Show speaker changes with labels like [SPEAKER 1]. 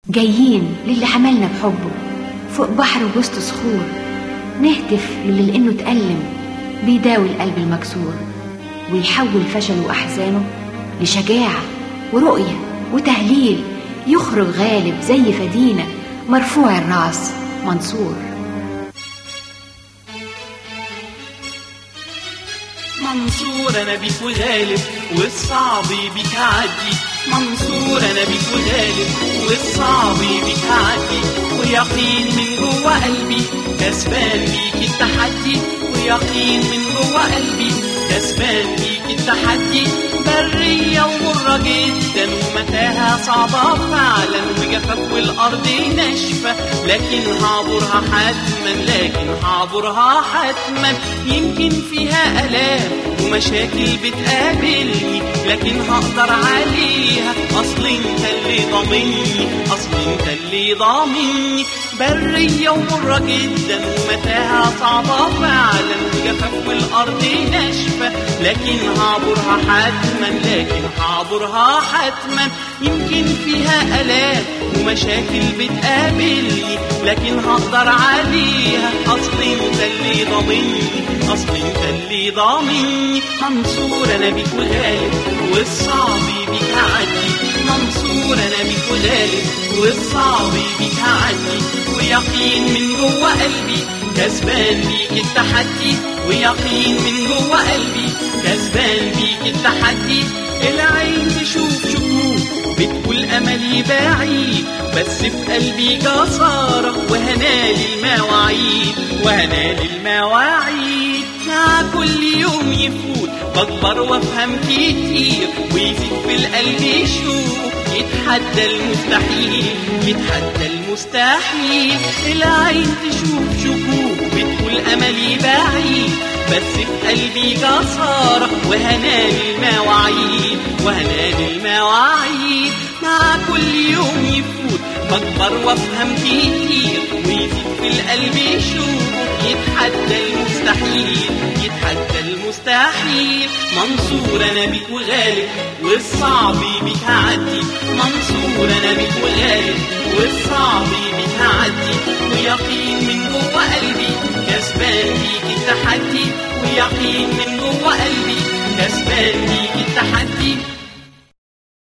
[SPEAKER 1] جايين للي حملنا بحبه فوق بحر ووسط صخور نهتف للي لانه اتألم بيداوي القلب المكسور ويحول فشله وأحزانه لشجاعة ورؤية وتهليل يخرج غالب زي فدينا مرفوع الراس منصور
[SPEAKER 2] منصور انا بيك وغالب والصعب بيك عدي منصور انا بيك وغالب والصعب بيك عدي ويقين من جوه قلبي كسبان بيك التحدي ويقين من جوه قلبي كسبان بيك التحدي برية ومرة جدا ومتاهة صعبة فعلا وجفاف والأرض ناشفة لكن هعبرها حتما لكن هعبرها حتما يمكن فيها آلام ومشاكل بتقابلني لكن هقدر عليها أصل انت اللي ضامني أصل انت اللي ضامني برية ومرة جدا ومتاهة صعبة فعلا وجفاف والأرض ناشفة لكن هعبرها حتما لكن هعبرها حتما يمكن فيها آلام ومشاكل بتقابلني لكن هقدر عليها أصل انت اللي ضامني أصل انت اللي ضامني منصور أنا بيك وغالب والصعب بيك هعدي منصور أنا بيك وغالب والصعب بيك هعدي ويقين من جوه قلبي كسبان بيك التحدي ويقين من جوه قلبي كسبان بيك التحدي العين تشوف شكوك بتقول املي بعيد بس في قلبي جسارة وهنالي المواعيد وهنالي المواعيد مع كل يوم يفوت بكبر وافهم كتير ويزيد في القلب شوق يتحدى المستحيل يتحدى المستحيل العين تشوف شكوك بتقول املي بعيد بس في قلبي جسارة وهنالي المواعيد وهنالي المواعيد مع كل يوم يفوت بكبر وافهم كتير ويزيد في القلب شوق يتحدى المستحيل يتحدى المستحيل منصور انا بيك وغالب والصعب بيك هعدي منصور انا بيك وغالب والصعب بيك هعدي ويقين من جوه قلبي كسبان بيك التحدي ويقين من جوه قلبي كسبان بيك التحدي